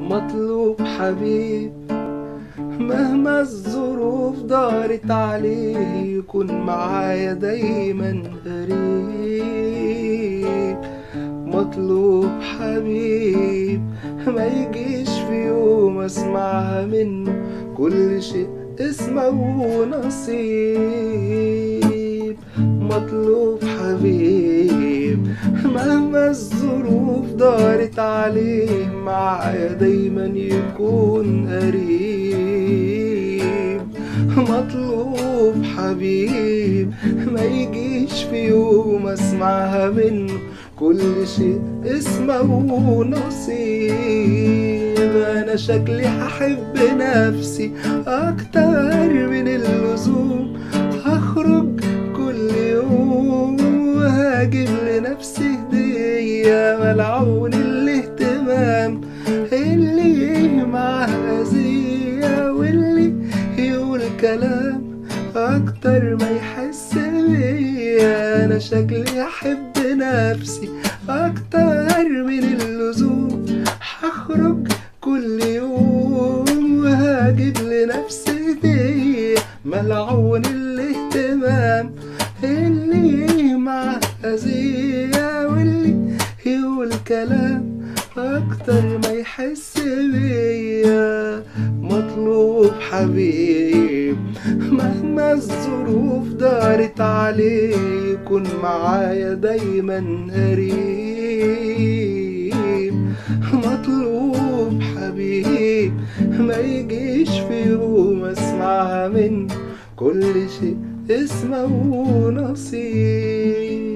مطلوب حبيب مهما الظروف دارت عليه يكون معايا دايما قريب مطلوب حبيب ما يجيش في يوم اسمعها منه كل شيء اسمه ونصيب مطلوب حبيب مهما الظروف دارت عليه معايا دايما يكون قريب مطلوب حبيب ما يجيش في يوم اسمعها منه كل شيء اسمه نصيب انا شكلي هحب نفسي اكتر من اللزوم هخرج كل يوم وهجيب لنفسي هدية ملعون الاهتمام اللي معاه أذية واللي يقول كلام أكتر ما يحس بيا أنا شكلي أحب نفسي أكتر من اللزوم هخرج كل يوم وهجيب لنفسي هدية ملعون الاهتمام اللي معاه أذية واللي يقول كلام أكتر ما يحس بيا مطلوب حبيب مهما الظروف دارت عليه يكون معايا دايما قريب مطلوب حبيب ما يجيش في يوم اسمعها منه كل شيء اسمه نصيب